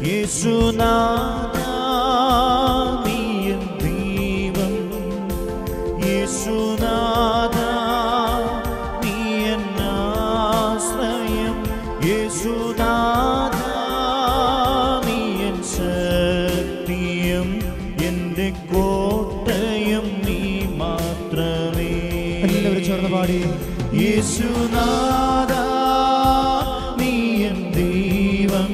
യേശുനാഥ നീ എൻ ദൈവം യേശുനാഥ നീ എൻ ആശ്രയം യേശുനാഥ നീ എൻ ശക്തിയും എൻ്റെ കോട്ടയും നീ മാത്രമേ എല്ലാവരും ചേർന്ന് പാടി യേശുനാഥ നീ എൻ ദൈവം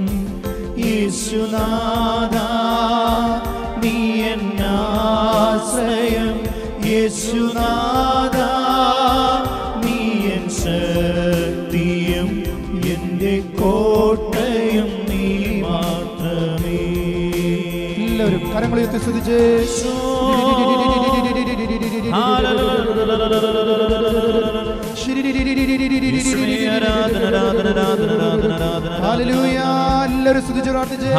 യേശുനാഥ നീ എൻ ആശ്രയം യേശുനാഥ നീ എൻ ശക്തിയും എൻ്റെ കോട്ടയും നീ മാത്രമേ എല്ലാവരും കരങ്ങളുയർത്തി സ്തുതിച്ച് ഹല്ലേലൂയ എല്ലാവരും സ്തുതിച്ച് പ്രാർത്ഥിച്ച്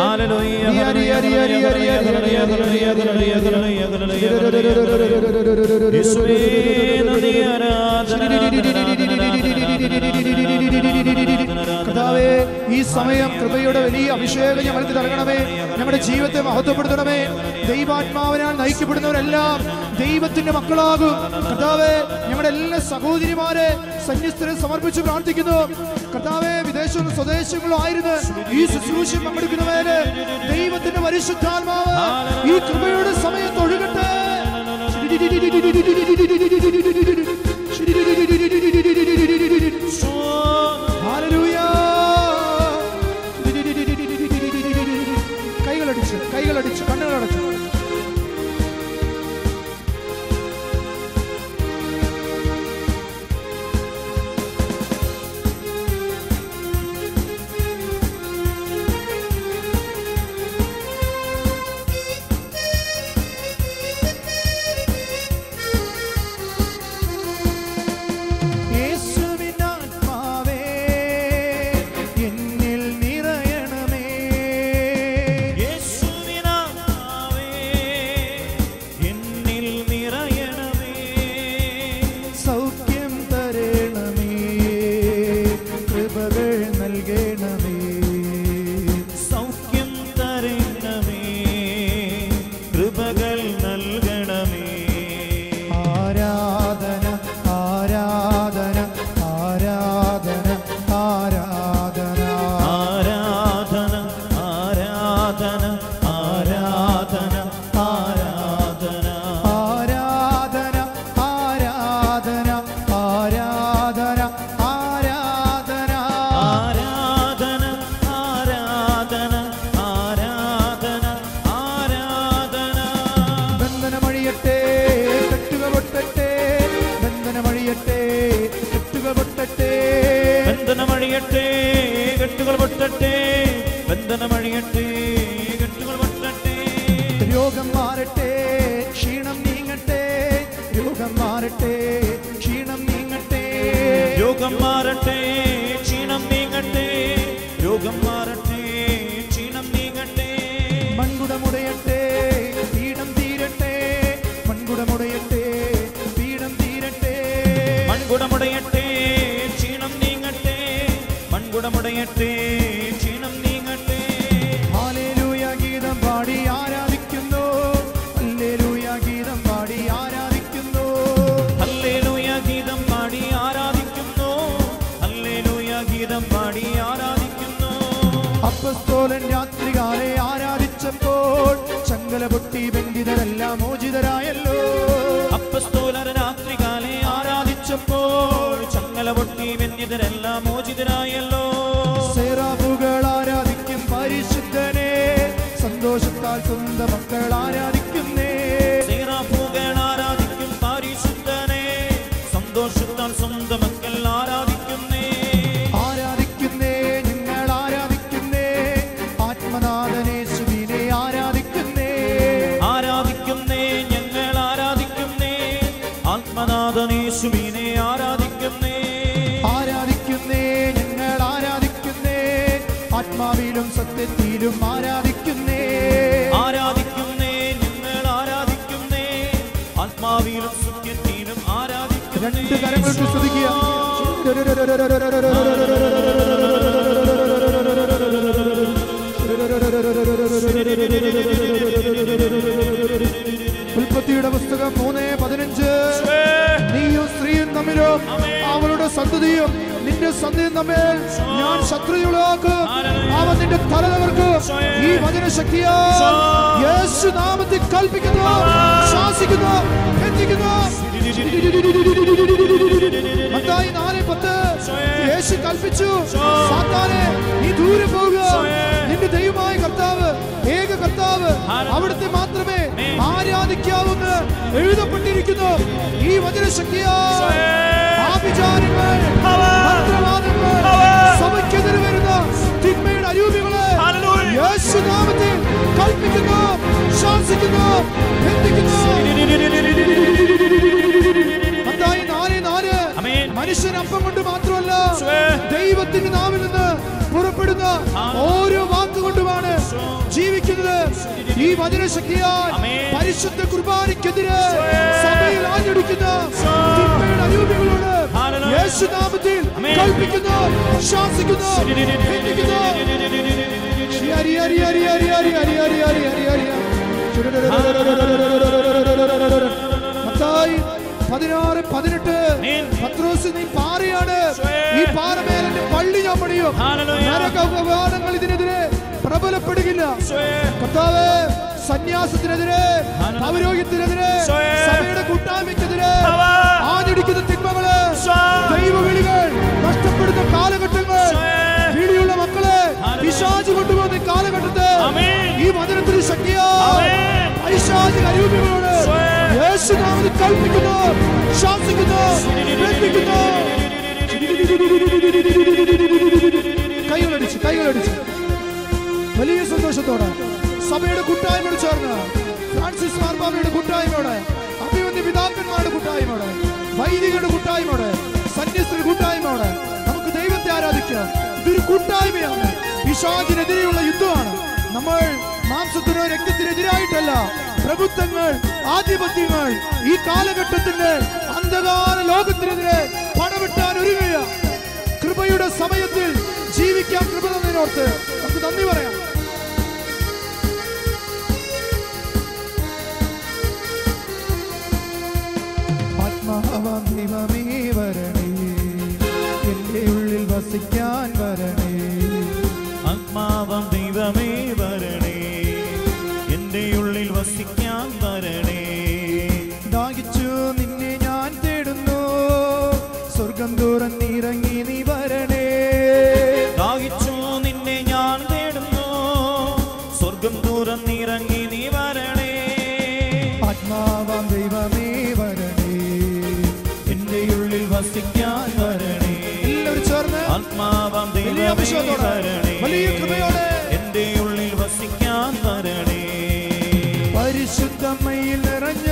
കർത്താവേ ഈ സമയം കൃപയുടെ വലിയ അഭിഷേകം ഞങ്ങൾക്ക് നൽകണമേ ഞങ്ങളുടെ ജീവിതത്തെ മഹത്വപ്പെടുത്തണമേ ദൈവാത്മാവിനാൽ നയിക്കപ്പെടുന്നവരെല്ലാം ദൈവത്തിന്റെ മക്കളാകും കർത്താവേ ഞങ്ങളുടെ എല്ലാ സഹോദരിമാരെ സന്യസ്തരെ സമർപ്പിച്ച് പ്രാർത്ഥിക്കുന്നു കർത്താവെ വിദേശവും സ്വദേശങ്ങളും ആയിരുന്നു ഈ ശുശ്രൂഷ പങ്കെടുക്കുന്നവര് ദൈവത്തിന്റെ പരിശുദ്ധാത്മാവ് ഈ കൃപയുടെ സമയത്ത് ഒഴുകട്ടെ ഹല്ലേലൂയ. കൈകളടിച്ച് കൈകളടിച്ച് കണ്ണുകളടച്ച് യേശുവിൻ ആത്മാവേ എന്നിൽ നിറയണമേ എന്നിൽ നിറയണമേ സൗഖ്യം തരണമേ കൃപകൾ നൽകണമേ സൗഖ്യം തരണമേ കൃപകൾ നൽകണമേ ആരാധന ആരാധന ആരാധന ആരാധന ആരാധന ആരാധന ആരാധന ആരാധന ആരാധന ആരാധന ആരാധന ആരാധന ആരാധന ആരാധന ആരാധന ആരാധന ബന്ധനമഴിയട്ടെ കെട്ടുക പൊട്ടട്ടെ ബന്ധനമഴിയട്ടെ കെട്ടുക പൊട്ടട്ടെ ബന്ധനമഴിയട്ടെ കെട്ടുകൾ പൊട്ടട്ടെ ബന്ധനമഴിയട്ടെ കെട്ടുകൾ പൊട്ടട്ടെ രോഗം മാറട്ടെ ക്ഷീണം നീങ്ങട്ടെ രോഗം മാറട്ടെ ക്ഷീണം നീങ്ങട്ടെ രോഗം മാറട്ടെ ക്ഷീണം നീങ്ങട്ടെ രോഗം മാറട്ടെ ക്ഷീണം നീങ്ങട്ടെ മൺകുടമുടയട്ടെ പീഠം തീരട്ടെ മൺകുടമുടയട്ടെ പീഠം തീരട്ടെ മൺകുടമുടയട്ടെ ക്ഷീണം നീങ്ങട്ടെ മൺകുടമുടയട്ടെ ക്ഷീണം നീങ്ങട്ടെ ഹാലേലൂയ ഗീതം പാടി ആരാധിക്കുന്നു ഹല്ലേലൂയ ഗീതം പാടി ആരാധിക്കുന്നു ഹല്ലേലൂയ ഗീതം പാടി ആരാധിക്കുന്നു ഹല്ലേലൂയ ഗീതം പാടി ആരാധിക്കുന്നു അപ്പസ്തോലൻ രാത്രികാലെ ആരാധിച്ചപ്പോൾ ചങ്കല പൊട്ടി ബന്ധിതരെല്ലാം മോചിതരായല്ലോ അപ്പസ്തോലർ രാത്രികാലെ ആരാധിച്ചപ്പോൾ ചങ്ങല പൊട്ടി വെന്യതരെല്ലാം മോചിതരായല്ലോ സേറാഫുകൾ ആരാധിക്കും പരിശുദ്ധനെ സന്തോഷത്താൽ സ്വന്തം മക്കൾ ആരാധിക്കുന്നേ സേറാഫുകൾ ആരാധിക്കും പരിശുദ്ധനെ സന്തോഷത്താൽ സ്വന്തം മക്കൾ ആരാധിക്കുന്നേ ആരാധിക്കുന്നേ ഞങ്ങൾ ആരാധിക്കുന്നേ ആത്മനാഥനേശുവിനെ ആരാധിക്കുന്നേ ആരാധിക്കുന്നേ ഞങ്ങൾ ആരാധിക്കുന്നേ ആത്മനാഥനേശുവിനെ ആരാധിക്കുന്നേ ആരാധിക്കുന്നേ ഞങ്ങൾ ആരാധിക്കുന്നേ ആത്മാവിലും സത്യത്തിലും ആരാധിക്കുന്നേ ആരാധിക്കുന്നേ ഞങ്ങൾ ആരാധിക്കുന്നേ ആത്മാവിലും സത്യത്തിലും ആരാധിക്കുന്നേ രണ്ട് കരങ്ങൾക്ക് സ്തുതിക്കുക നിന്റെ മേൽ ഞാൻ ശത്രുതയുള്ളതാക്കും അവൻ നിന്റെ തല തകർക്കും ഈ വചനശക്തിയാ യേശു നാമത്തിൽ കൽപ്പിക്കുന്നു ശാസിക്കുന്നു ബന്ധിക്കുന്നു മത്തായി നാല് പത്ത് യേശു കൽപ്പിച്ചു സാത്താനെ നീ ദൂരെ പോവുക നിന്റെ ദൈവമായ കർത്താവ് ഏക കർത്താവ് അവിടുത്തെ മാത്രമേ ആരാധിക്കാവൂന്ന് എഴുതപ്പെട്ടിരിക്കുന്നു ഈ വചനശക്തിയാ ആഭിചാരങ്ങൾ മന്ത്രവാദങ്ങൾ സഭയ്ക്കെതിരെ വരുന്ന തിന്മയുടെ അരൂപികളെ യേശു നാമത്തിൽ കൽപ്പിക്കുന്നു ശാസിക്കുന്നു ബന്ധിക്കുന്നു മത്തായി നാല് നാല് ആമേൻ. മനുഷ്യൻ അപ്പം കൊണ്ട് മാത്രമല്ല സ്വേ. ദൈവത്തിന്റെ നാവിൽ നിന്ന് പുറപ്പെടുന്ന ഓരോ വാക്കുകൊണ്ടുമാണ് ജീവിക്കുന്നത് ഈ വചനശക്തിയാൽ ആമേൻ. പരിശുദ്ധ കുർബാനയ്ക്കെതിരെ സ്വേ. സഭയിൽ ആഞ്ഞടിക്കുന്ന സ്വേ. തിന്മയുടെ അരൂപികളോട് ഹല്ലേലൂയ. യേശു നാമത്തിൽ ആമേൻ. കൽപ്പിക്കുന്നു ശാസിക്കുന്നു ബന്ധിക്കുന്നു ഹരി ഹരി ഹരി ഹരി ഹരി ഹരി ഹരി ഹരി ഹരി ഹരി മത്തായി പതിനാറ് പതിനെട്ട് ആമേൻ. പത്രോസ് നീ പാറയാണ് സ്വേ. ഈ പാറമേലെ പള്ളി ഞാൻ പണിയും ഹല്ലേലൂയ. നരകവാദങ്ങൾ ഇതിനെതിരെ പ്രബലപ്പെടുകയില്ല കർത്താവേ സന്യാസത്തിനെതിരെ ഹല്ലേലൂയ. പൗരോഹിത്യത്തിനെതിരെ സ്വേ. സഭയുടെ കൂട്ടായ്മയ്ക്കെതിരെ ഹവാ. ആഞ്ഞടിക്കുന്ന തിന്മകള് സ്വേ. ദൈവവിളികൾ നഷ്ടപ്പെടുന്ന കാലഘട്ടങ്ങൾ സ്വേ. വിളിയുള്ള മക്കളെ ഹല്ലേലൂയ. പിശാച് കൊണ്ടുപോകുന്ന ഈ കാലഘട്ടത്തെ ആമേൻ. ഈ വചനത്തിന് ശക്തിയാ ആമേൻ. പൈശാചിക അരൂപികളോട് സ്വേ. യേശു നാമത്തിൽ കൽപ്പിക്കുന്നു ശാസിക്കുന്നു ബന്ധിക്കുന്നു കൈകളടിച്ച് കൈകളടിച്ച് വലിയ സന്തോഷത്തോടെ സഭയുടെ കൂട്ടായ്മയോട് ചേർന്ന് ഫ്രാൻസിസ് മാർപ്പാവയുടെ കൂട്ടായ്മയോടെ അഭിവന്യ പിതാക്കന്മാരുടെ കൂട്ടായ്മയോടെ വൈദികരുടെ കൂട്ടായ്മയോടെ സന്യസ്തരുടെ കൂട്ടായ്മയോടെ നമുക്ക് ദൈവത്തെ ആരാധിക്കാം ഇതൊരു കൂട്ടായ്മയാണ് പിശാചിനെതിരെയുള്ള യുദ്ധമാണ് നമ്മൾ മാംസത്തിനോ രക്തത്തിനെതിരായിട്ടല്ല പ്രഭുത്വങ്ങൾ ആധിപത്യങ്ങൾ ഈ കാലഘട്ടത്തിന്റെ അന്ധകാര ലോകത്തിനെതിരെ പടവെട്ടാൻ ഒരുങ്ങുക കൃപയുടെ സമയത്തിൽ ജീവിക്കാൻ കൃപ തന്നതിനോർത്ത് നമുക്ക് നന്ദി പറയാം ആത്മാവാം ദൈവമേ വരണേ എന്റെ ഉള്ളിൽ വസിക്കാൻ വരണേ ആത്മാവം ദൈവമേ വരണേ എന്റെ ഉള്ളിൽ വസിക്കാൻ വരണേ ദാഹിച്ചു നിന്നെ ഞാൻ തേടുന്നു സ്വർഗം തുറന്നിറങ്ങി നീ വരണേ ദാഹിച്ചു നിന്നെ ഞാൻ തേടുന്നു സ്വർഗം തുറന്നിറങ്ങി നീ വരണേ ആത്മാവാം ദൈവമേ വരണേ എന്റെ ഉള്ളിൽ വസിക്കാൻ വരണേ എല്ലാവരും ചേർന്ന് ആത്മാവം വലിയ ദൈവമേ അഭിഷേകത്തോടെ വരണേ വലിയ കൃപയോടെ എന്റെ ഉള്ളിൽ വസിക്കാൻ വരണേ പരിശുദ്ധമ്മയിൽ നിറഞ്ഞ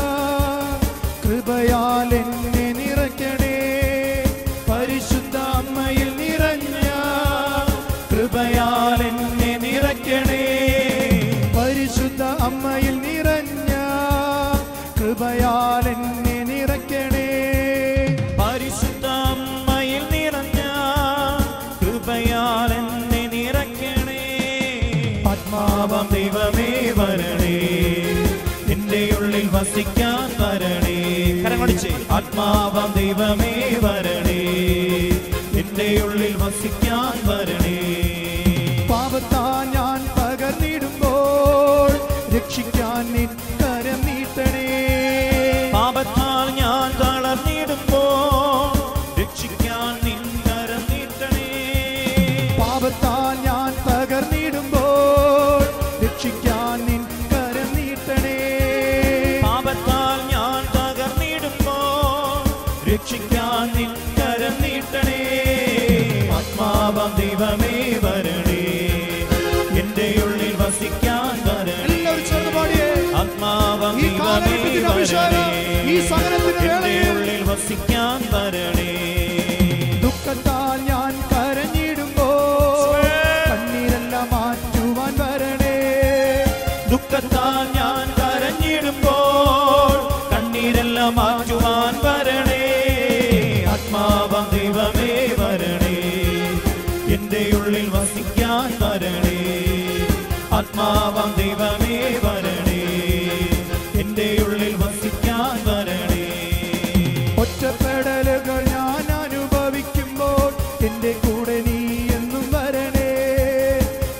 കൃപയാൽ എന്നെ നിറയ്ക്കണേ പരിശുദ്ധ അമ്മയിൽ നിറഞ്ഞ കൃപയാൽ എന്നെ നിറയ്ക്കണേ പരിശുദ്ധ അമ്മയിൽ നിറഞ്ഞ കൃപയാൽ എന്നെ നിറയ്ക്കണേ പരിശുദ്ധ അമ്മയിൽ നിറഞ്ഞ കൃപയാൽ എന്നെ നിറയ്ക്കണേ ആത്മാവം ദൈവമേ വരണേ എന്റെ ഉള്ളിൽ വസിക്കാൻ വരണേ കരങ്ങടിച്ച് ആത്മാവം ദൈവമേ വരണേ എന്റെ ഉള്ളിൽ വസിക്കാൻ വരണേ പാപത്താ ഞാൻ പകർന്നിടുമ്പോൾ രക്ഷിക്കാൻ നിൻ കരം നീട്ടണേ പാപത്താൽ ഞാൻ തളർന്നിടുമ്പോ രക്ഷിക്കാൻ നിൻകരം നീട്ടണേ പാപത്താൽ ഞാൻ തകർന്നിടുമ്പോൾ രക്ഷിക്കാൻ നിൻ കരം നീട്ടണേ പാപത്താൽ ഞാൻ തകർന്നിടുമ്പോ രക്ഷിക്കാൻ നിൻകരം നീട്ടണേ ആത്മാവം ദൈവമേ വരണേ എന്റെ ഉള്ളിൽ വസിക്കാൻ വരണേ എല്ലാവരും ചേർന്ന് പാടിയേ ആത്മാവം ഈ ദൈവമേ കാലഘട്ടത്തിന്റെ അഭിഷേകം ഈ സഹനത്തിന്റെ എന്റെ വേളയിൽ ഉള്ളിൽ വസിക്കാൻ വരണേ ദുഃഖത്താൽ ഞാൻ കരഞ്ഞിടുമ്പോൾ കണ്ണീരെല്ലാം മാറ്റുവാൻ വരണേ ദുഃഖത്താൽ ഞാൻ കരഞ്ഞിടുമ്പോൾ കണ്ണീരെല്ലാം മാറ്റുവാൻ വരണേ ആത്മാവം ദൈവമേ വരണേ എന്റെ ഉള്ളിൽ വസിക്കാൻ വരണേ ആത്മാവം ദൈവമേ വരണേ എന്റെ ഉള്ളിൽ വസിക്കാൻ വരണേ ഒറ്റപ്പെടലുകൾ ഞാൻ അനുഭവിക്കുമ്പോൾ എന്റെ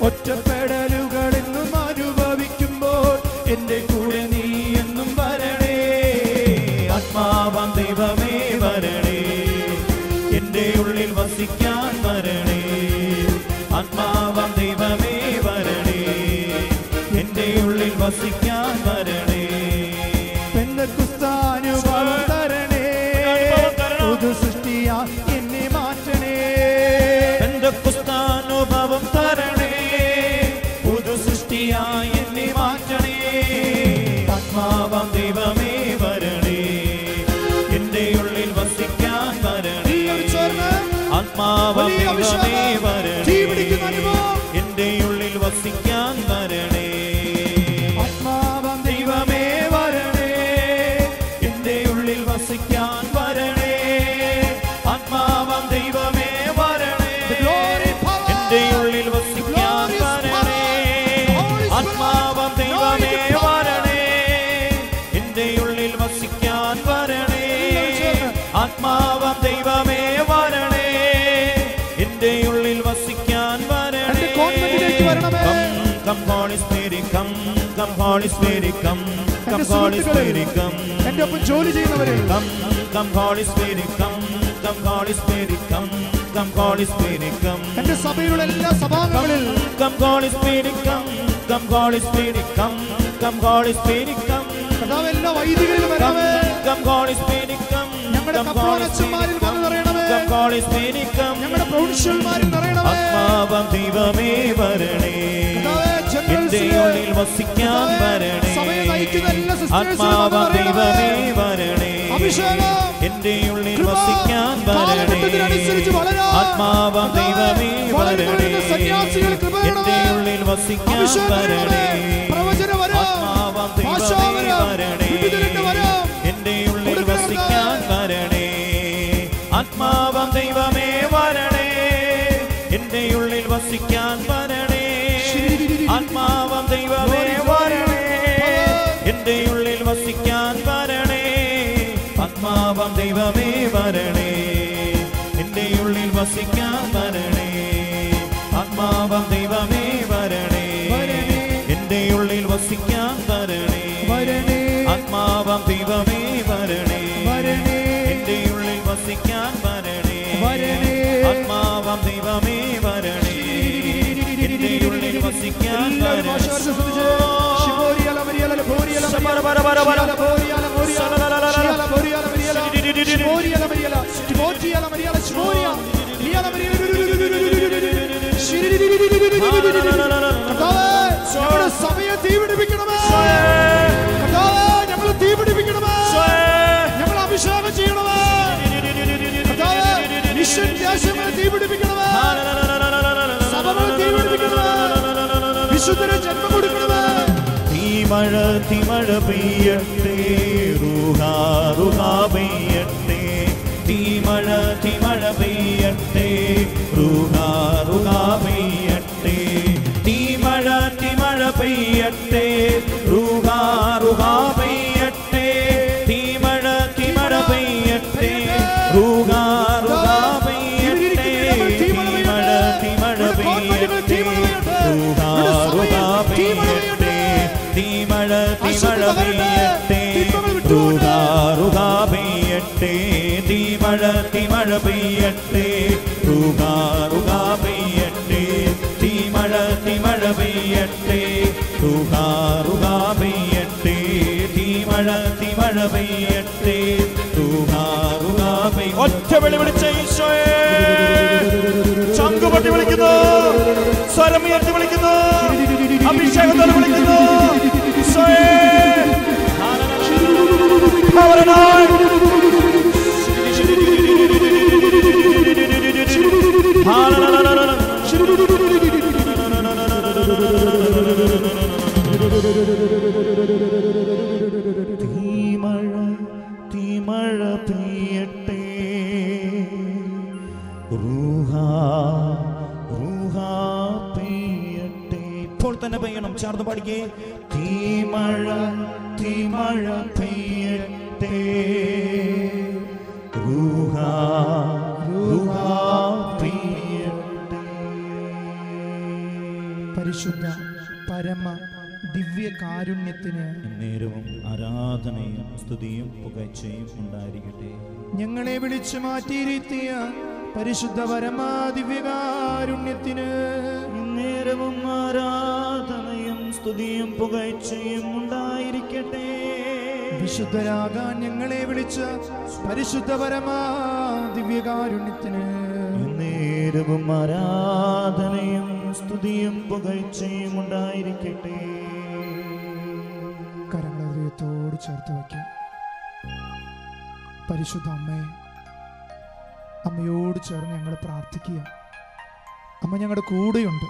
ഒറ്റപ്പെടലുകൾ എന്നും അനുഭവിക്കുമ്പോൾ എന്റെ കൂടെ നീ എന്നും വരണേ ആത്മാവാം ദൈവമേ വരണേ എന്റെ ഉള്ളിൽ വസിക്കാൻ വരണേ ആത്മാവാം ദൈവമേ വരണേ എന്റെ ഉള്ളിൽ വസിക്കാൻ വരണേ പെന്തക്കുസ്താനുഭവം തരണേ പുതു സൃഷ്ടിയാ എന്നെ മാറ്റണേ ബന്ധക്കുസ്താനുഭവം തരണേ പുതു സൃഷ്ടിയായി എന്നെ മാറ്റണേ ആത്മാവാം ദൈവമേ വരണേ എന്റെ ഉള്ളിൽ വസിക്കാൻ വരണേ എല്ലാവരും ചേർന്ന് ആത്മാവാം വലിയ ദൈവമേ അഭിഷേകം, തീ പിടിക്കുന്ന വരണേ അനുഭവം. എന്റെ ഉള്ളിൽ വസിക്കാൻ വരണേ ആത്മാവാം ദൈവമേ വരണേ എന്റെ ഉള്ളിൽ വസിക്കാൻ വരണേ ആത്മാവാം ദൈവമേ വരണേ glory power. എന്റെ ഉള്ളിൽ വസിക്കാൻ Glorious വരണേ power. Holy Spirit. ആത്മാവാം ദൈവമേ Glory power. വരണേ എന്റെ ഉള്ളിൽ വസിക്കാൻ വരണേ എല്ലാവരും ചേർന്ന്. ആത്മാവാം ദൈവമേ വരണേ എന്റെ ഉള്ളിൽ വസിക്കാൻ വരണേ എന്റെ കോൺവെന്റിലേക്ക് വരണമേ. Come, come, Holy Spirit, come, come, Holy Spirit, come, എന്റെ come, Holy സുഹൃത്തുക്കളെ Spirit, come. എന്റെ ഒപ്പം ജോലി ചെയ്യുന്നവരെ Come, come, Holy Spirit, come, come, Holy Spirit, come, come, Holy Spirit, come. എന്റെ സഭയിലുള്ള എല്ലാ സഭാംഗങ്ങളിൽ Come, Holy Spirit, come, come, Holy Spirit, come, come, Holy Spirit, come. കർത്താവ് എല്ലാ വൈദികരിലും Come, വരണമേ come, Holy Spirit, come, ഞങ്ങളുടെ come, Holy കപ്രോനച്ചന്മാരിൽ Spirit, വന്നു come, നിറയണമേ come, Holy Spirit, come. ഞങ്ങളുടെ പ്രൗഢിഷ്യന്മാരിൽ നിറയണമേ ആത്മാവം ദൈവമേ വരണേ കർത്താവേ, എന്റെ ജനറൽസിലെ ഉള്ളിൽ വസിക്കാൻ വരണേ സഭയെ നയിക്കുന്ന എല്ലാ സിസ്റ്റേഴ്സിലും ആത്മാവം വന്ന് ദൈവമേ നിറയണമേ. വരണേ അഭിഷേകം, എന്റെ ഉള്ളിൽ കൃപ, വസിക്കാൻ വരണേ കാലഘട്ടത്തിനനുസരിച്ച് വളരാൻ. ആത്മാവം ദൈവമേ കർത്താവേ, വരണേ വളരുന്ന സന്യാസികൾ കൃപ എന്റെ തരണമേ. ഉള്ളിൽ വസിക്കാൻ അഭിഷേകം വരണേ തരണമേ. പ്രവചനവരം, ആത്മാവം ദൈവമേ ഭാഷാവരം, വരണേ വിടുതലിന്റെ വരം. എന്റെ ഉള്ളിൽ കൊടുക്കണമേ. വസിക്കാൻ വരണേ ആത്മാവം ദൈവമേ വരണേ എന്റെ ഉള്ളിൽ വസിക്കാൻ വരണേ ആത്മാവം ദൈവമേ വരണേ എന്റെ ഉള്ളിൽ വസിക്കാൻ വരണേ ആത്മാവം ദൈവമേ വരണേ എന്റെ ഉള്ളിൽ വസിക്കാൻ വരണേ ആത്മാവം ദൈവമേ വരണേ വരണേ. എന്റെ ഉള്ളിൽ വസിക്കാൻ വരണേ വരണേ ആത്മാവം ദൈവമേ വരണേ വരണേ എന്റെ ഉള്ളിൽ വസിക്കാൻ വരണേ വരണേ. ആത്മാവം ദൈവമേ വരണേ എന്റെ ഉള്ളിൽ വസിക്കാൻ എല്ലാവരും ഭാഷാവർഷം ശ്രദ്ധിച്ച്. ശിവോരിയല മരിയല ലഭോരിയല ശബര ബര ബര ബര. ശിയാല ബോരിയല ബോരിയല. ശലലലലല. ശിയാല ബോരിയല മരിയല. ശിവോരിയല മരിയല. ശിവോറ്റിയല മരിയല. ശിവോരിയ. ലിയല മരിയല. കർത്താവേ, ഞങ്ങളുടെ സഭയെ തീ പിടിപ്പിക്കണമേ കർത്താവേ, ഞങ്ങളെ തീ പിടിപ്പിക്കണമേ ഞങ്ങളെ അഭിഷേകം ചെയ്യണമേ കർത്താവേ, മിഷൻ ദേശങ്ങളെ തീ പിടിപ്പിക്കണമേ സഭകളെ തീ പിടിപ്പിക്കണമേ വിശുദ്ധരെ ജന്മം കൊടുക്കണമേ തീമഴ തിമഴ പെയ്യട്ടെ റുഹാ റുഹാ പെയ്യട്ടെ തീമഴ തിമഴ പെയ്യട്ടെ റുഹാ റുഹാ പെയ്യട്ടെ തീമഴ തിമഴ പെയ്യട്ടെ റുഹാ റുഹാ പെയ്യട്ടെ തീമഴ തിമഴ പെയ്യട്ടെ റുഹാ റുഹാ പെയ്യട്ടെ തീമഴ തിമഴ പെയ്യട്ടെ റുഹാ റുഹാ പെയ്യട്ടെ തീമഴ തിമഴ പെയ്യട്ടെ റുഹാ റുഹാ പെയ്യട്ടെ തീമഴ തിമഴ പെയ്യട്ടെ റുഹാ റുഹാ പെയ്യട്ടെ തീമഴ തിമഴ പെയ്യട്ടെ റുഹാ റുഹാ പെയ്യട്ടെ തീമഴ തിമഴ പെയ്യട്ടെ റുഹാ റുഹാ പെയ്യട്ടെ ഒറ്റ വിളി വിളിച്ച ഈശോയെ ചങ്കുപട്ടി വിളിക്കുന്നു സ്വരമുയർത്തി വിളിക്കുന്നു അഭിഷേകത്തോടെ വിളിക്കുന്നു ഈശോയെ അവരനായി തീമഴ തീമഴ പെയ്യട്ടെ റൂഹാ റൂഹാ പെയ്യട്ടെ ഇപ്പോൾ തന്നെ പെയ്യണം ചേർന്ന് പാടിക്കേ തീമഴ തീമഴ പെയ്യട്ടെ റൂഹാ റൂഹാ പെയ്യട്ടെ പരിശുദ്ധ പരമ ദിവ്യ കാരുണ്യത്തിന് നേരവും ആരാധനയും സ്തുതിയും പുകഴ്ചയും ഉണ്ടായിരിക്കട്ടെ ഞങ്ങളെ വിളിച്ചു മാറ്റിയിരുത്തിയ പരിശുദ്ധ പരമ ദിവ്യകാരുണ്യത്തിന് നേരവും ആരാധനയും സ്തുതിയും പുകഴ്ചയും ഉണ്ടായിരിക്കട്ടെ വിശുദ്ധരാകാൻ ഞങ്ങളെ വിളിച്ച പരിശുദ്ധ പരമ ദിവ്യകാരുണ്യത്തിന് നേരവും ആരാധനയും സ്തുതിയും പുകഴ്ചയും ഉണ്ടായിരിക്കട്ടെ കരങ്ങൾ ഹൃദയത്തോട് ചേർത്ത് വയ്ക്കാം പരിശുദ്ധ അമ്മേ അമ്മയോട് ചേർന്ന് ഞങ്ങൾ പ്രാർത്ഥിക്കുക അമ്മ ഞങ്ങളുടെ കൂടെയുണ്ട്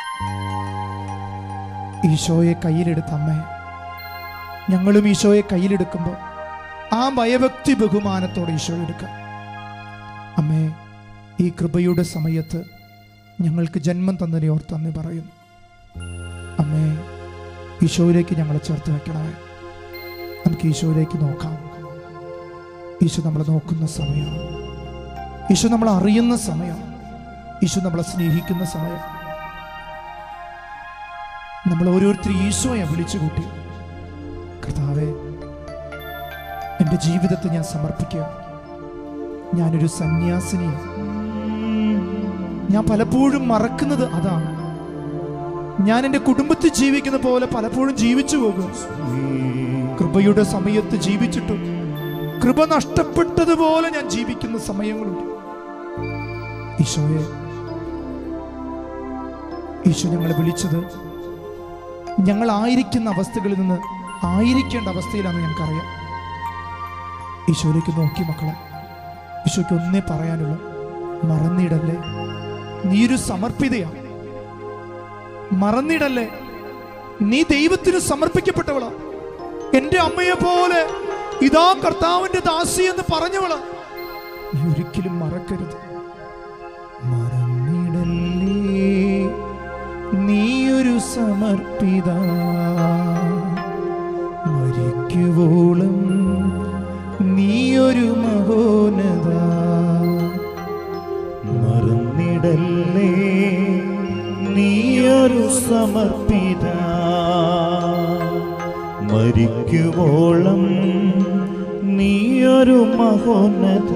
ഈശോയെ കയ്യിലെടുത്ത അമ്മേ ഞങ്ങളും ഈശോയെ കയ്യിലെടുക്കുമ്പോൾ ആ ഭയഭക്തി ബഹുമാനത്തോടെ ഈശോ എടുക്കാം അമ്മേ ഈ കൃപയുടെ സമയത്ത് ഞങ്ങൾക്ക് ജന്മം തന്നതിനെ ഓർത്തന്ന് പറയുന്നു അമ്മേ ഈശോയിലേക്ക് ഞങ്ങളെ ചേർത്ത് വെക്കണമേ നമുക്ക് ഈശോയിലേക്ക് നോക്കാം ഈശോ നമ്മളെ നോക്കുന്ന സമയമാണ് ഈശോ നമ്മളെ അറിയുന്ന സമയം ഈശോ നമ്മളെ സ്നേഹിക്കുന്ന സമയം നമ്മൾ ഓരോരുത്തരും ഈശോയെ വിളിച്ചു കൂട്ടി കർത്താവെ എൻ്റെ ജീവിതത്തെ ഞാൻ സമർപ്പിക്കുക ഞാനൊരു സന്യാസിനിയാണ് ഞാൻ പലപ്പോഴും മറക്കുന്നത് അതാണ് ഞാൻ എൻ്റെ കുടുംബത്തിൽ ജീവിക്കുന്ന പോലെ പലപ്പോഴും ജീവിച്ചു പോകും കൃപയുടെ സമയത്ത് ജീവിച്ചിട്ടും കൃപ നഷ്ടപ്പെട്ടതുപോലെ ഞാൻ ജീവിക്കുന്ന സമയങ്ങളുണ്ട് ഈശോയെ ഈശോ ഞങ്ങളെ വിളിച്ചത് ഞങ്ങളായിരിക്കുന്ന അവസ്ഥകളിൽ നിന്ന് ആയിരിക്കേണ്ട അവസ്ഥയിലാണെന്ന് ഞങ്ങൾക്കറിയാം ഈശോയിലേക്ക് നോക്കി മക്കളെ ഈശോയ്ക്ക് ഒന്നേ പറയാനുള്ളൂ മറന്നിടല്ലേ നീയൊരു സമർപ്പിതയാണ് മറന്നിടല്ലേ നീ ദൈവത്തിന് സമർപ്പിക്കപ്പെട്ടവളാ എന്റെ അമ്മയെ പോലെ ഇതാ കർത്താവിന്റെ ദാസി എന്ന് പറഞ്ഞവളാ നീ ഒരിക്കലും മറക്കരുത് മറന്നിടല്ലേ നീയൊരു സമർപ്പിത മരിക്കുവോളം നീയൊരു മഹോനത മറന്നിടല്ലേ നീയൊരു സമർപ്പിത മരിക്കുവോളം നീയൊരു മഹോന്നത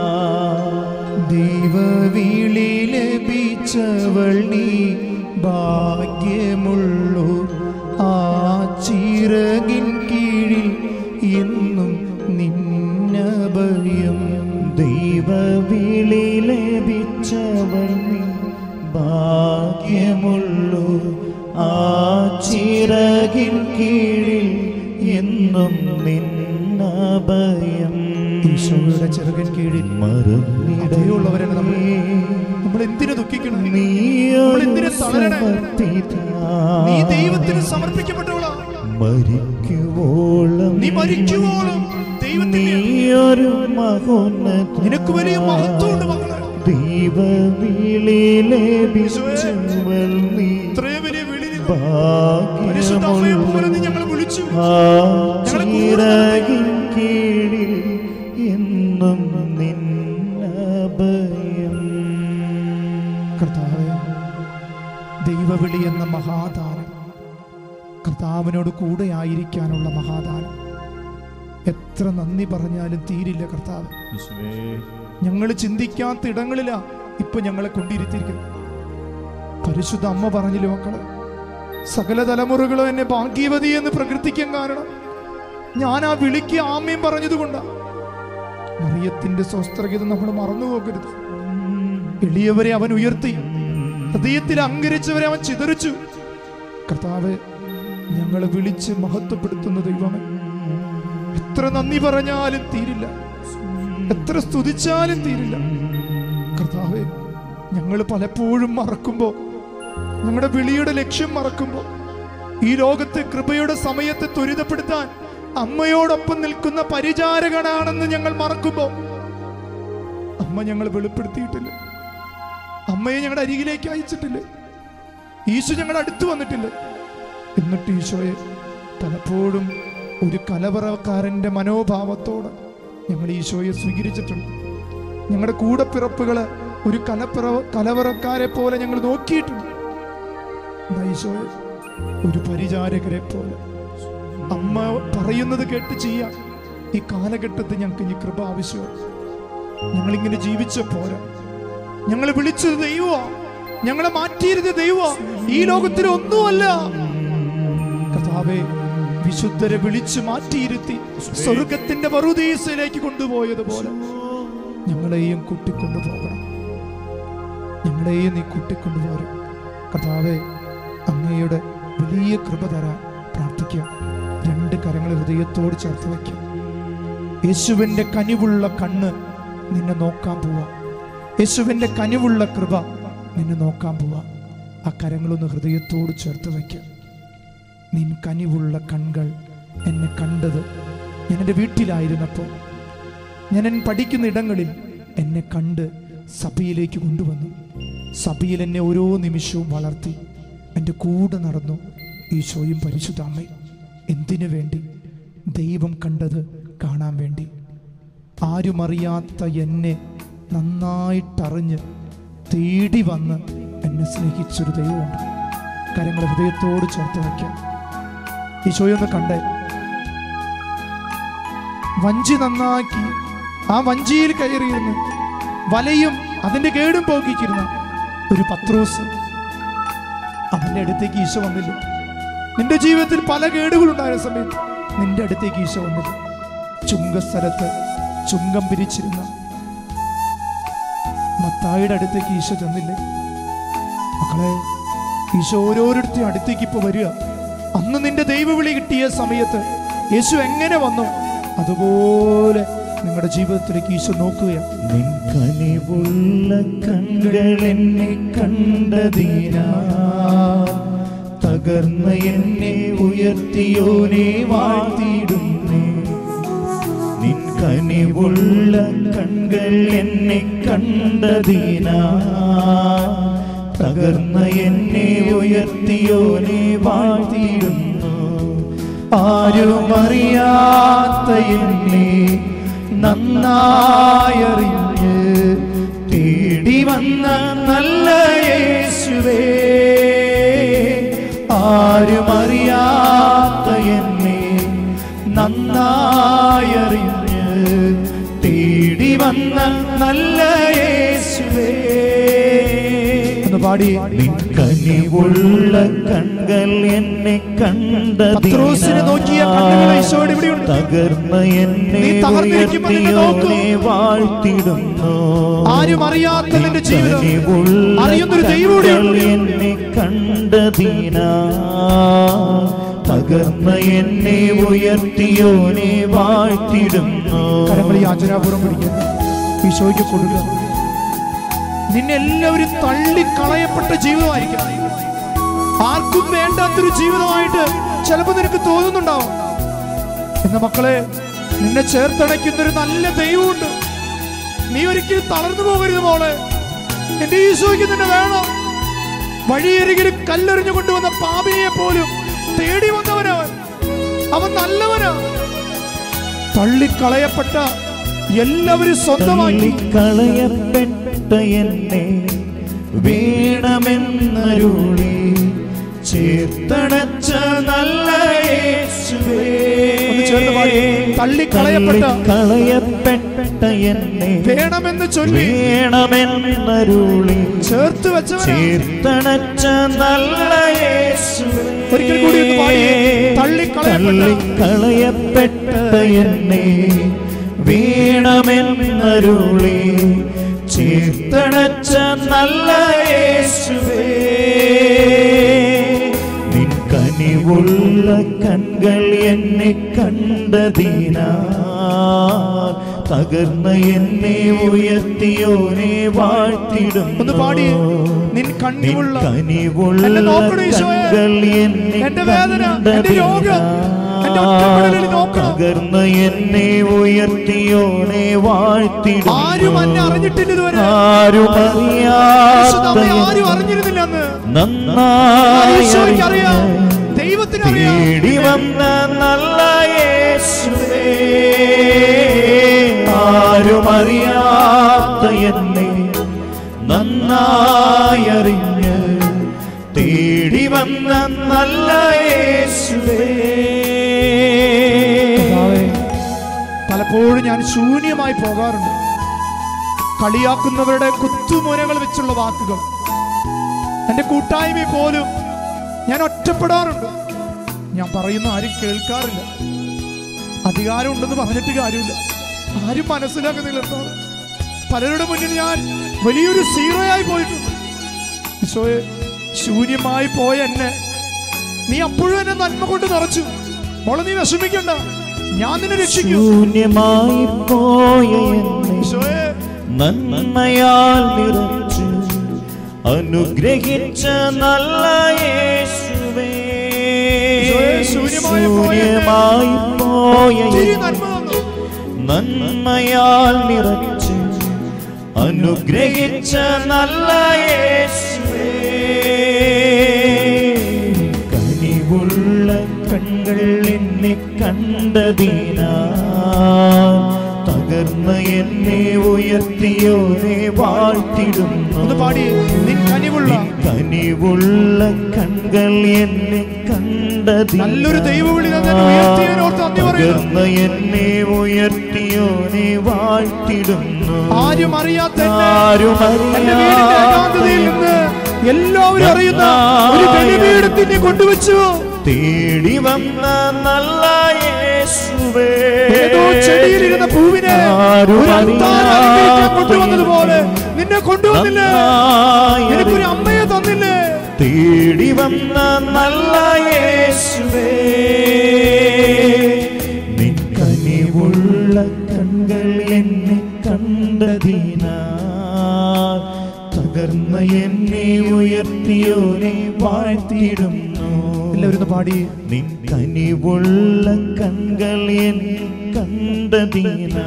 ദൈവവിളി ലഭിച്ചവൾ നീ ഭാഗ്യമുള്ളൂ ആ ചിറകിൻ കീഴിൽ എന്നും നിന്നഭയം ദൈവവിളി ലഭിച്ചവൾ നീ ഭാഗ്യമുള്ളൂ ആ ചിറകിൻ കീഴിൽ എന്നും നിന്നഭയം ഈശോയുടെ ചിറകിൻ കീഴിൽ അതേയുള്ളവരാണ് നമ്മൾ നമ്മൾ എന്തിനു ദുഃഖിക്കണം നമ്മൾ എന്തിനു തളരണേ നീ ദൈവത്തിന് സമർപ്പിക്കപ്പെട്ടവളാ മരിക്കുവോളം നീ മരിക്കുവോളം ദൈവത്തിന്റെ നീയൊരു മഹോന്നത നിനക്ക് വലിയ മഹത്വമുണ്ട് മക്കളെ ദൈവവിളി ലഭിച്ചവൾ നീ ഇത്രയും വലിയ വിളി നീ- പരിശുദ്ധ അമ്മയെ പോലെ നീ ഞങ്ങളെ വിളിച്ചു ചിറകിൻ കീഴിൽ എന്നും നിന്നഭയം കർത്താവെ ദൈവവിളി എന്ന മഹാദാനം കർത്താവിനോട് കൂടെ ആയിരിക്കാനുള്ള മഹാദാനം എത്ര നന്ദി പറഞ്ഞാലും തീരില്ല കർത്താവ് ഞങ്ങൾ ചിന്തിക്കാത്ത ഇടങ്ങളിലാ ഇപ്പൊ ഞങ്ങളെ കൊണ്ടിരുത്തിയിരിക്കുന്നത് പരിശുദ്ധ അമ്മ പറഞ്ഞില്ലേ മക്കള് സകല തലമുറകളും എന്നെ ഭാഗ്യവതി എന്ന് പ്രകീർത്തിക്കാൻ കാരണം ഞാൻ ആ വിളിക്ക് ആമയും പറഞ്ഞതുകൊണ്ടാ മറിയത്തിന്റെ സ്വസ്ത്രഗീതം നമ്മൾ മറന്നു പോകരുത് എളിയവരെ അവൻ ഉയർത്തി ഹൃദയത്തിൽ അങ്കരിച്ചവരെ അവൻ ചിതറിച്ചു കർത്താവ് ഞങ്ങളെ വിളിച്ച് മഹത്വപ്പെടുത്തുന്ന ദൈവമേ എത്ര നന്ദി പറഞ്ഞാലും തീരില്ല എത്ര സ്തുതിച്ചാലും തീരില്ല കർത്താവെ ഞങ്ങൾ പലപ്പോഴും മറക്കുമ്പോൾ ഞങ്ങളുടെ വിളിയുടെ ലക്ഷ്യം മറക്കുമ്പോൾ ഈ ലോകത്തെ കൃപയുടെ സമയത്തെ ത്വരിതപ്പെടുത്താൻ അമ്മയോടൊപ്പം നിൽക്കുന്ന പരിചാരകനാണെന്ന് ഞങ്ങൾ മറക്കുമ്പോൾ അമ്മ ഞങ്ങൾ വെളിപ്പെടുത്തിയിട്ടില്ല അമ്മയെ ഞങ്ങളുടെ അരികിലേക്ക് അയച്ചിട്ടില്ല ഈശോ ഞങ്ങളുടെ അടുത്ത് വന്നിട്ടില്ല എന്നിട്ട് ഈശോയെ പലപ്പോഴും ഒരു കലവറക്കാരന്റെ മനോഭാവത്തോടെ ഞങ്ങൾ ഈശോയെ സ്വീകരിച്ചിട്ടുണ്ട് ഞങ്ങളുടെ കൂടപ്പിറപ്പുകള് ഒരു കലപ്പിറ കലവറക്കാരെ പോലെ ഞങ്ങൾ നോക്കിയിട്ടുണ്ട് എന്നാ ഈശോയെ ഒരു പരിചാരകരെ പോലെ അമ്മ പറയുന്നത് കേട്ട് ചെയ്യാം ഈ കാലഘട്ടത്തിൽ ഞങ്ങൾക്ക് ഇനി കൃപ ആവശ്യമാണ് ഞങ്ങളിങ്ങനെ ജീവിച്ച പോരാ ഞങ്ങളെ വിളിച്ചത് ദൈവമാ ഞങ്ങളെ മാറ്റിയിരുന്നത് ദൈവമാ ഈ ലോകത്തിൽ ഒന്നുമല്ല കഥാവെ വിശുദ്ധരെ വിളിച്ചു മാറ്റിയിരുത്തി സ്വർഗത്തിന്റെ പറുദീസയിലേക്ക് കൊണ്ടുപോയതുപോലെ ഞങ്ങളെയും കൂട്ടിക്കൊണ്ടു പോകണം ഞങ്ങളെയും നീ കൂട്ടിക്കൊണ്ടുപോരും കഥാവെ അങ്ങയുടെ വലിയ കൃപ തരാൻ പ്രാർത്ഥിക്കാം രണ്ട് കരങ്ങൾ ഹൃദയത്തോട് ചേർത്ത് വയ്ക്കാം യേശുവിൻ്റെ കനിവുള്ള കണ്ണ് നിന്നെ നോക്കാൻ പോവാ യേശുവിൻ്റെ കനിവുള്ള കൃപ നിന്നെ നോക്കാൻ പോവാ ആ കരങ്ങളൊന്ന് ഹൃദയത്തോട് ചേർത്ത് വയ്ക്കാം നിൻ കനിവുള്ള കൺകൾ എന്നെ കണ്ടത് ഞാൻ എൻ്റെ വീട്ടിലായിരുന്നപ്പോൾ ഞാൻ എൻ പഠിക്കുന്ന ഇടങ്ങളിൽ എന്നെ കണ്ട് സഭയിലേക്ക് കൊണ്ടുവന്നു സഭയിൽ എന്നെ ഓരോ നിമിഷവും വളർത്തി എൻ്റെ കൂടെ നടന്നു ഈശോയും പരിശുദ്ധാമ്മയും എന്തിനു വേണ്ടി ദൈവം കണ്ടത് കാണാൻ വേണ്ടി ആരുമറിയാത്ത എന്നെ നന്നായിട്ടറിഞ്ഞ് തേടി വന്ന് എന്നെ സ്നേഹിച്ചൊരു ദൈവമുണ്ട് കരങ്ങൾ ഹൃദയത്തോട് ചേർത്ത് വയ്ക്കാം ഈശോയൊന്ന് കണ്ടേ വഞ്ചി നന്നാക്കി ആ വഞ്ചിയിൽ കയറിയിരുന്ന് വലയും അതിന്റെ കേടും പോക്കിച്ചിരുന്ന ഒരു പത്രോസ് അവന്റെ അടുത്തേക്ക് ഈശോ വന്നില്ല നിന്റെ ജീവിതത്തിൽ പല കേടുകളുണ്ടായ സമയത്ത് നിന്റെ അടുത്തേക്ക് ഈശോ വന്നില്ല ചുങ്കസ്ഥലത്ത് ചുങ്കം പിരിച്ചിരുന്ന മത്തായിയുടെ അടുത്തേക്ക് ഈശോ ചെന്നില്ലേ മക്കളെ ഈശോ ഓരോരുത്തരും അടുത്തേക്ക് ഇപ്പൊ വരിക അന്ന് നിന്റെ ദൈവവിളി കിട്ടിയ സമയത്ത് യേശു എങ്ങനെ വന്നു അതുപോലെ നിങ്ങളുടെ ജീവിതത്തിലേക്ക് ഈശോ നോക്കുകയാണ് നിൻ കനിവുള്ള കണ്ണുകൾ എന്നെ കണ്ടതീനാ തകർന്ന എന്നെ ഉയർത്തിയോനെ വാഴ്ത്തിയിടുന്നേ നിൻ കനിവുള്ള കണ്ണുകൾ എന്നെ കണ്ടതീനാ തകർന്ന എന്നെ ഉയർത്തിയോനെ വാഴ്ത്തിയിടുന്നു ആരുമറിയാത്ത എന്നെ നന്നായറിഞ്ഞ് തേടി വന്ന നല്ല യേശുവേ ആരുമറിയാത്ത എന്നെ നന്നായറിഞ്ഞ് തേടി വന്ന നല്ല യേശുവേ ഒന്ന് പാടി നിൻ കനിവുള്ള കണ്ണുകൾ എന്നെ കണ്ട പത്രോസിനെ നോക്കിയ കണ്ണുകൾ ഈശോയുടെ ഇവിടെയുണ്ട് തകർന്ന എന്നെ നീ തകർന്നിരിക്കുമ്പോൾ നിന്നെ നോക്കൂ. ഉയർത്തിയോനെ വാഴ്ത്തിടുന്നു ആരും അറിയാത്ത നിന്റെ ജീവിതം കനിവുള്ള അറിയുന്നൊരു ദൈവം കണ്ണുകൾ ഇവിടെയുണ്ട്. എന്നെ കണ്ടതീന തകർന്ന എന്നെ ഉയർത്തിയോനെ വാഴ്ത്തിടുന്നു കരങ്ങൾ യാചനാപൂർവ്വം പിടിക്കുക ഈശോയ്ക്ക് കൊടുക്കുക നിന്നെ എല്ലാവരും തള്ളിക്കളയപ്പെട്ട ജീവിതമായിരിക്കും ആർക്കും വേണ്ടാത്തൊരു ജീവിതമായിട്ട് ചിലപ്പോൾ നിനക്ക് തോന്നുന്നുണ്ടാവും എന്ന മക്കളെ നിന്നെ ചേർത്തണയ്ക്കുന്ന ഒരു നല്ല ദൈവമുണ്ട് നീ ഒരിക്കലും തളർന്നു പോകരുത് മോളെ എന്റെ ഈശോയ്ക്ക് നിന്നെ വേണം വഴിയരികിൽ കല്ലെറിഞ്ഞു കൊണ്ടുവന്ന പാപിനിയെ പോലും തേടി വന്നവനവൻ അവൻ നല്ലവനാ തള്ളിക്കളയപ്പെട്ട എല്ലാവരും സ്വന്തമാക്കി കളയപ്പെട്ട എന്നെ വേണമെന്നരുളി ചേർത്തടച്ച നല്ല യേശുവേ ഒന്ന് ചേർന്ന് പാടി. തള്ളിക്കളയപ്പെട്ട കളയപ്പെട്ട എന്നെ വേണമെന്ന് ചൊല്ലി വേണമെന്നരുളി ചേർത്ത് വെച്ചവനാ ചേർത്തണച്ച നല്ല യേശുവേ ഒരിക്കൽ കൂടി ഒന്ന് പാടി. തള്ളിക്കളയപ്പെട്ട തള്ളിക്കളയപ്പെട്ട എന്നെ വേണമെന്നരുളി ചേർത്തണച്ച നല്ല യേശുവേ നിൻ കനിവുള്ള കൺകൾ എന്നെ കണ്ടതിനാ തകർന്ന എന്നെ ഉയർത്തിയോനെ വാഴ്ത്തിടും ഒന്ന് പാടി. നിൻ കണ്ണിലുള്ള കനിവുള്ള എന്നെ നോക്കണേ ഈശോയെ. കൺകൾ എന്നെ എന്റെ വേദന, എന്റെ രോഗം, എന്റെ ഒറ്റപ്പെടലിൽ നോക്കണം. തകർന്ന എന്നെ ഉയർത്തിയോനെ വാഴ്ത്തിടും ആരും എന്നെ അറിഞ്ഞിട്ടില്ല ഇതുവരെ ആരും പരിശുദ്ധ അറിയാത്ത അമ്മയെ ആരും അറിഞ്ഞിരുന്നില്ല അന്ന് നന്നായി ഈശോയ്ക്ക് അറിയാം അറിഞ്ഞ ദൈവത്തിന് അറിയാം തേടി വന്ന നല്ല യേശുവേ ആരും അറിയാത്ത എന്നെ നന്നായി അറിഞ്ഞ് തേടി വന്ന നല്ല യേശുവേ കർത്താവേ, പലപ്പോഴും ഞാൻ ശൂന്യമായി പോകാറുണ്ട് കളിയാക്കുന്നവരുടെ കുത്തുമുനകൾ വെച്ചുള്ള വാക്കുകൾ എൻ്റെ കൂട്ടായ്മ പോലും ഞാൻ ഒറ്റപ്പെടാറുണ്ട് ഞാൻ പറയുന്ന ആരും കേൾക്കാറില്ല അധികാരം ഉണ്ടെന്ന് പറഞ്ഞിട്ട് കാര്യമില്ല ആരും മനസ്സിലാക്കുന്നില്ല കേട്ടോ. പലരുടെ മുന്നിൽ ഞാൻ വലിയൊരു സീറോയായി പോയിട്ടുണ്ട് ഈശോയെ ശൂന്യമായി പോയ എന്നെ നീ അപ്പോഴും എന്നെ നന്മ കൊണ്ട് നിറച്ചു മോളെ നീ വിഷമിക്കണ്ട ഞാൻ നിന്നെ രക്ഷിക്കും ശൂന്യമായി പോയ എന്നെ ഈശോയെ നന്മയാൽ നിറച്ചു അനുഗ്രഹിച്ച നല്ല യേശുവേ ഈശോയെ, ശൂന്യമായി പോയ എന്നെ ശൂന്യമായി പോയ ഒത്തിരി എന്നെ നന്മ തന്നു നന്മയാൽ നിറച്ച് അനുഗ്രഹിച്ച നല്ല യേശുവേ കനിവുള്ള കണ്ണുകൾ എന്നെ കണ്ടതിനാ തകർന്ന എന്നെ ഉയർത്തിയോനെ വാഴ്ത്തിടുന്നു ഒന്ന് പാടി നിൻ കനിവുള്ള നിൻ കനിവുള്ള കൺകൾ എന്നെ കണ്ടതിനാ നല്ലൊരു ദൈവവിളി തന്നെ ഉയർത്തിയതിനോർത്ത് നന്ദി പറയുന്നു തകർന്ന എന്നെ ഉയർത്തിയോനെ വാഴ്ത്തിടുന്നു ആരും അറിയാത്ത എന്നെ ആരും എന്റെ വീടിന്റെ ഏകാന്തതയിൽ നിന്ന് എല്ലാവരും അറിയുന്ന ഒരു ബലിപീഠത്തിനെ കൊണ്ടുവച്ചു തേടി വന്ന നല്ല യേശുവേ ഏതോ ചെടിയിലിരുന്ന പൂവിനെ ആരും ഒരു അൽത്താര അലങ്കരിക്കാൻ കൊണ്ടുവന്നതുപോലെ നിന്നെ കൊണ്ടുവന്നില്ലേ നന്നായി നിനക്കൊരു അമ്മയെ തന്നില്ലേ തേടി വന്ന നല്ല യേശുവേ നിൻ കനിവുള്ള കൺകൾ എന്നെ കണ്ടതിനാ തകർന്ന എന്നെ ഉയർത്തിയോനെ വാഴ്ത്തിടുന്നു എല്ലാവരും ഒന്ന് പാടി നിൻ കനിവുള്ള കൺകൾ എന്നെ കണ്ടതിനാ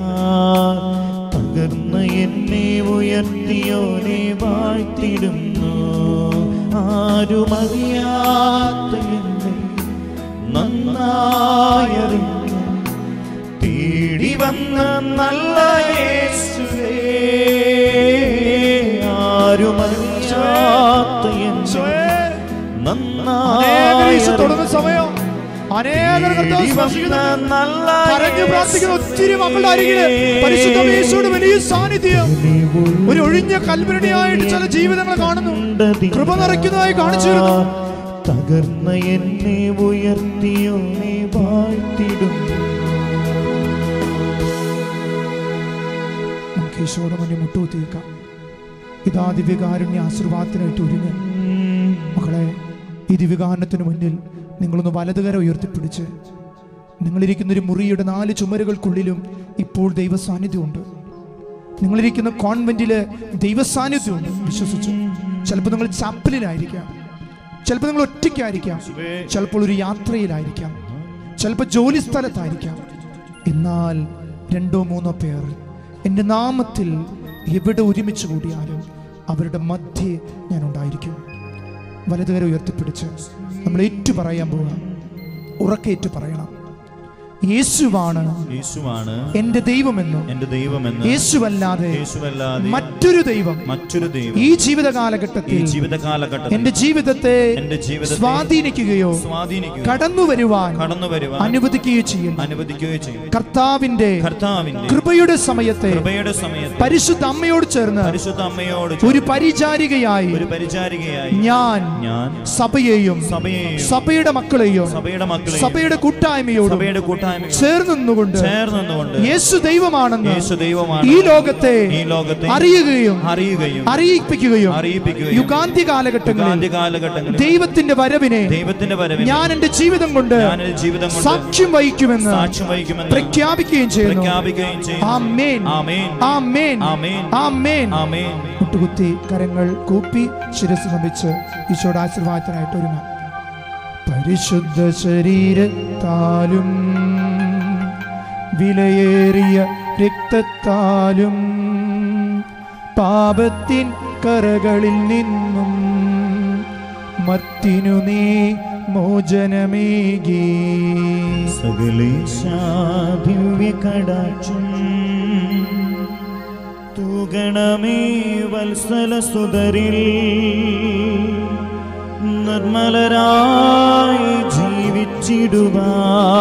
തകർന്ന എന്നെ ഉയർത്തിയോനെ വാഴ്ത്തിടുന്നു ആരുമറിയാത്ത എന്നെ നന്നായറിഞ്ഞു തേടി വന്ന നല്ല യേശുവേ ആരുമറിയാത്ത എന്നെ ഈശോയെ, അനേകർ നന്നായി ഈശോ തൊടുന്ന സമയം അനേകർ കർത്താവ് സ്പർശിക്കുന്ന കരഞ്ഞു പ്രാർത്ഥിക്കുന്ന ഒത്തിരി മക്കളുടെ അരികില് പരിശുദ്ധ യേശുവിടെ വലിയ സാന്നിധ്യം ഒരു ഒഴിഞ്ഞ കൽപ്പനയായിട്ട് ചില ജീവിതങ്ങൾ കാണുന്നു കൃപ നിറയ്ക്കുന്നതായി കാണിച്ചു തരുന്നു തകർന്ന എന്നെ ഉയർത്തിയോനെ വാഴ്ത്തിടുന്നു നമുക്ക് ഈശോയുടെ മുന്നിൽ മുട്ടുകുത്തിയേക്കാം ഇതാ ദിവ്യകാരുണ്യ ആശീർവാദത്തിനായിട്ട് ഒരുങ്ങ് മക്കളെ ഈ ദിവ്യകാരണത്തിന് മുന്നിൽ നിങ്ങളൊന്ന് വലതുകര ഉയർത്തിപ്പിടിച്ച് നിങ്ങളിരിക്കുന്ന ഒരു മുറിയുടെ നാല് ചുമരുകൾക്കുള്ളിലും ഇപ്പോൾ ദൈവ സാന്നിധ്യമുണ്ട് നിങ്ങളിരിക്കുന്ന കോൺവെന്റില് ദൈവ സാന്നിധ്യമുണ്ട് വിശ്വസിച്ചു ചിലപ്പോൾ നിങ്ങൾ ചാപ്പലിലായിരിക്കാം ചിലപ്പോൾ നിങ്ങൾ ഒറ്റയ്ക്കായിരിക്കാം ചിലപ്പോൾ ഒരു യാത്രയിലായിരിക്കാം ചിലപ്പോൾ ജോലി സ്ഥലത്തായിരിക്കാം എന്നാൽ രണ്ടോ മൂന്നോ പേർ എൻ്റെ നാമത്തിൽ എവിടെ ഒരുമിച്ച് കൂടിയാലും അവരുടെ മധ്യേ ഞാൻ ഉണ്ടായിരിക്കും വലതുകര ഉയർത്തിപ്പിടിച്ച് നമ്മൾ ഏറ്റു പറയാൻ പോവാം ഉറക്കേറ്റു പറയണം യേശുവാണ് യേശുവാണ് എൻ്റെ ദൈവമെന്നും എന്റെ ദൈവമെന്ന് യേശുവല്ലാതെ യേശുവല്ലാതെ മറ്റൊരു ദൈവം മറ്റൊരു ദൈവം ഈ ജീവിത ഈ കാലഘട്ടത്തിൽ ജീവിത കാലഘട്ടത്തിൽ എന്റെ ജീവിതത്തെ എന്റെ ജീവിതത്തെ സ്വാധീനിക്കുകയോ സ്വാധീനിക്കുക കടന്നു വരുവാൻ കടന്നു വരുവാൻ അനുവദിക്കുകയോ ചെയ്യുന്നു അനുവദിക്കുകയോ ചെയ്യും കർത്താവിന്റെ കർത്താവിന്റെ കൃപയുടെ സമയത്തെ കൃപയുടെ സമയത്ത് പരിശുദ്ധ അമ്മയോട് ചേർന്ന് പരിശുദ്ധ അമ്മയോട് ഒരു പരിചാരികയായി ഒരു പരിചാരികയായി ഞാൻ ഞാൻ സഭയെയും സഭയെയും സഭയുടെ മക്കളെയും സഭയുടെ മക്കളെയും സഭയുടെ കൂട്ടായ്മയോടും സഭയുടെ കൂട്ടായ്മ ചേർന്ന് നിന്നുകൊണ്ട് ചേർന്നുകൊണ്ട് യേശു ദൈവമാണെന്ന് യേശു ദൈവമാണ് ഈ ലോകത്തെ ഈ ലോകത്തെ അറിയുകയും അറിയുകയും അറിയിപ്പിക്കുകയും അറിയിപ്പിക്കുകയും യുഗാന്ത്യ കാലഘട്ടങ്ങളിൽ ഗാന്ധി കാലഘട്ടങ്ങളിൽ ദൈവത്തിന്റെ വരവിനെ ദൈവത്തിന്റെ വരവിൽ ഞാൻ എന്റെ ജീവിതം കൊണ്ട് ഞാൻ എന്റെ ജീവിതം കൊണ്ട് സാക്ഷ്യം വഹിക്കുമെന്ന് സാക്ഷ്യം വഹിക്കുമെന്ന് പ്രഖ്യാപിക്കുകയും ചെയ്യുന്നു പ്രഖ്യാപിക്കുകയും ചെയ്യുന്നു ആമേൻ ആമേൻ ആമേൻ ആമേൻ ആമേൻ ആമേൻ മുട്ടുകുത്തി കരങ്ങൾ കൂപ്പി ശിരസ് നമിച്ച് ഈശോയുടെ ആശീർവാദത്തിനായിട്ട് ഒരുങ്ങാം പരിശുദ്ധ ശരീരത്താലും വിലയേറിയ രക്തത്താലും പാപത്തിൻ കറകളിൽ നിന്നും മത്തിനു നീ മോചനമേകി സകലേശാ ദിവ്യ കടാക്ഷം തൂകണമേ വത്സല സുതരിൽ നിർമ്മലരായി ജീവിച്ചിടുവാ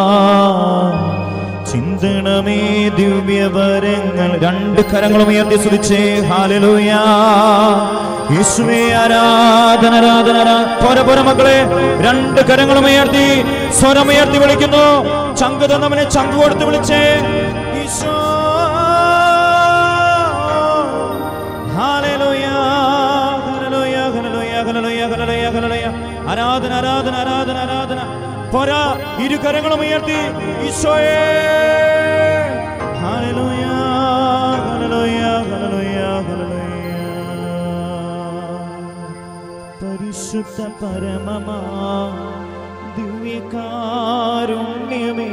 ചിന്തണമേ ദിവ്യവരങ്ങൾ രണ്ട് കരങ്ങളും ഉയർത്തി സ്തുതിച്ചേ ഹാലലൂയ യേശുവേ ആരാധന ആരാധന ആരാ- പോര പോര മക്കളെ രണ്ട് കരങ്ങളും ഉയർത്തി സ്വരമുയർത്തി വിളിക്കുന്നു ചങ്ക് തന്നവനെ ചങ്ക് കൊടുത്ത് വിളിച്ചേ ഈശോ ഹാലലൂയ ഹല്ലേലൂയ ഹല്ലേലൂയ ഹല്ലേലൂയ ഹല്ലേലൂയ ഹല്ലേലൂയ ആരാധന ആരാധന ആരാധന ആരാധന പോരാ ഇരു കരങ്ങളും ഉയർത്തി ഈശോയേ ഹല്ലേലൂയ ഹല്ലേലൂയ ഹല്ലേലൂയ ഹല്ലേലൂയ പരിശുദ്ധ പരമമാ ദിവ്യകാരുണ്യമേ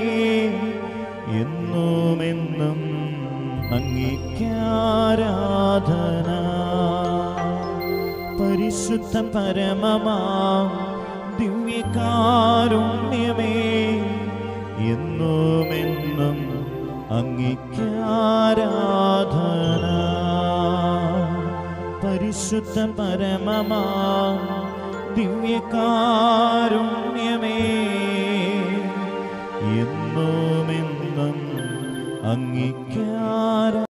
എന്നുമെന്നും അംഗീകാരാധന പരിശുദ്ധ പരമമാ ദിവ്യകാരുണ്യമേ എന്നുമെന്നും അംഗീകാരാധന പരിശുദ്ധ പരമമാ ദിവ്യകാരുണ്യമേ എന്നുമെന്നും അംഗീകാര